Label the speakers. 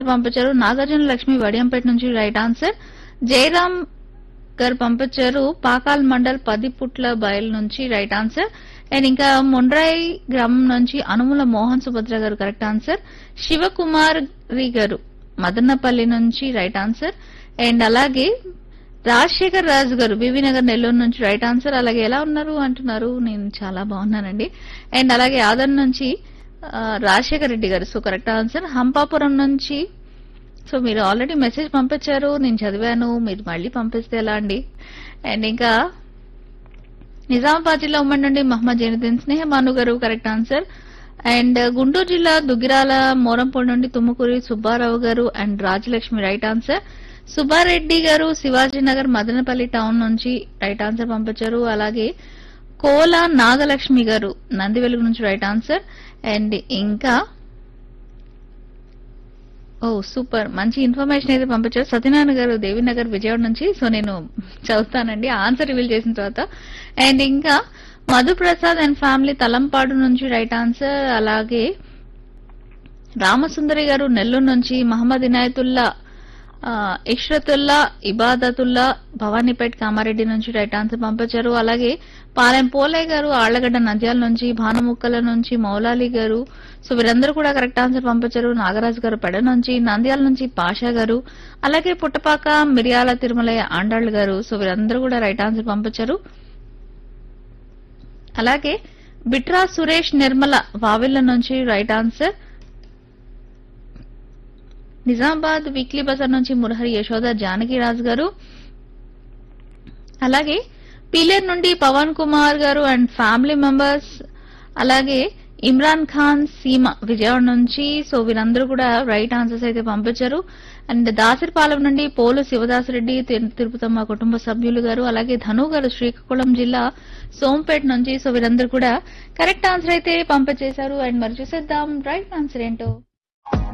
Speaker 1: పంపించారు నాగార్జున లక్ష్మి వడియంపేట నుంచి right answer Jayaram గారు పంపించారు పాకాల్ మండల్ పది పుట్ల బయలు నుంచి రైట్ ఆన్సర్ అండ్ ఇంకా మొండ్రాయి గ్రామం నుంచి అనుముల మోహన్ సుభద్ర గారు కరెక్ట్ ఆన్సర్ శివకుమారి గారు మదన్నపల్లి నుంచి రైట్ ఆన్సర్ అండ్ అలాగే రాజశేఖర్ రాజు గారు బీవీ నగర్ నెల్లూరు నుంచి రైట్ ఆన్సర్ అలాగే ఎలా ఉన్నారు అంటున్నారు నేను చాలా బాగున్నానండి అండ్ అలాగే ఆదర్ నుంచి ఆ, రాజశేఖర్ రెడ్డి గారు సో కరెక్ట్ ఆన్సర్ హంపాపురం నుంచి సో మీరు ఆల్రెడీ మెసేజ్ పంపించారు నేను చదివాను మీరు మళ్ళీ పంపిస్తే ఎలా అండి అండ్ ఇంకా నిజామాబాద్ జిల్లా ఉమ్మడి నుండి మహమ్మద్ జైనుద్దీన్ స్నేహ భాను గారు కరెక్ట్ ఆన్సర్ అండ్ గుంటూరు జిల్లా దుగ్గిరాల మోరంపూడి నుండి Tummakuri Subbarao garu and Rajalakshmi right answer Subbareddy garu Shivajinagar Madanapalle town నుంచి రైట్ ఆన్సర్ పంపించారు అలాగే కోల నాగలక్ష్మి గారు నందివెలుగు నుంచి రైట్ ఆన్సర్ అండ్ ఇంకా ఓ సూపర్ మంచి ఇన్ఫర్మేషన్ అయితే పంపించారు సత్యనారాయణ గారు దేవినగర్ విజయవాడ నుంచి సో నేను చదువుతానండి ఆన్సర్ రివీల్ చేసిన తర్వాత అండ్ ఇంకా మధుప్రసాద్ అండ్ ఫ్యామిలీ తలంపాడు నుంచి రైట్ ఆన్సర్ అలాగే రామసుందరి గారు నెల్లూరు నుంచి మహమ్మద్ ఇనాయతుల్లా ఆ, ఇష్రతుల్లా ఇబాదతుల్లా భవానీపేట్ కామారెడ్డి నుంచి రైట్ ఆన్సర్ పంపించారు అలాగే పాలెం పోలే గారు ఆళ్లగడ్డ నంద్యాల నుంచి భానుముక్కల నుంచి మౌలాలి గారు సో వీరందరూ కూడా కరెక్ట్ ఆన్సర్ పంపించారు నాగరాజు గారు పెడ నుంచి నంద్యాల నుంచి పాషా గారు అలాగే పుట్టపాక మిరియాల తిరుమలయ్య ఆండాళ్ళు గారు సో వీరందరూ కూడా రైట్ ఆన్సర్ పంపించారు అలాగే బిట్రా సురేష్ నిర్మల వావిళ్ల నుంచి రైట్ ఆన్సర్ నిజామాబాద్ వీక్లీ బజార్ నుంచి మురహరి యశోద జానకిరాజ్ గారు అలాగే పీలేర్ నుండి పవన్ కుమార్ గారు అండ్ ఫ్యామిలీ మెంబర్స్ అలాగే ఇమ్రాన్ ఖాన్ సీమ విజయవాడ నుంచి సో వీరందరూ కూడా రైట్ ఆన్సర్స్ అయితే పంపించారు అండ్ దాసరిపాలెం నుండి పోలు శివదాసరెడ్డి తిరు- తిరుపతమ్మ కుటుంబ సభ్యులు గారు అలాగే ధను గారు శ్రీకాకుళం జిల్లా సోంపేట నుంచి సో వీరందరూ కూడా కరెక్ట్ ఆన్సర్ అయితే పంపించేశారు అండ్ మరి చూసేద్దాం రైట్ ఆన్సర్ ఏంటో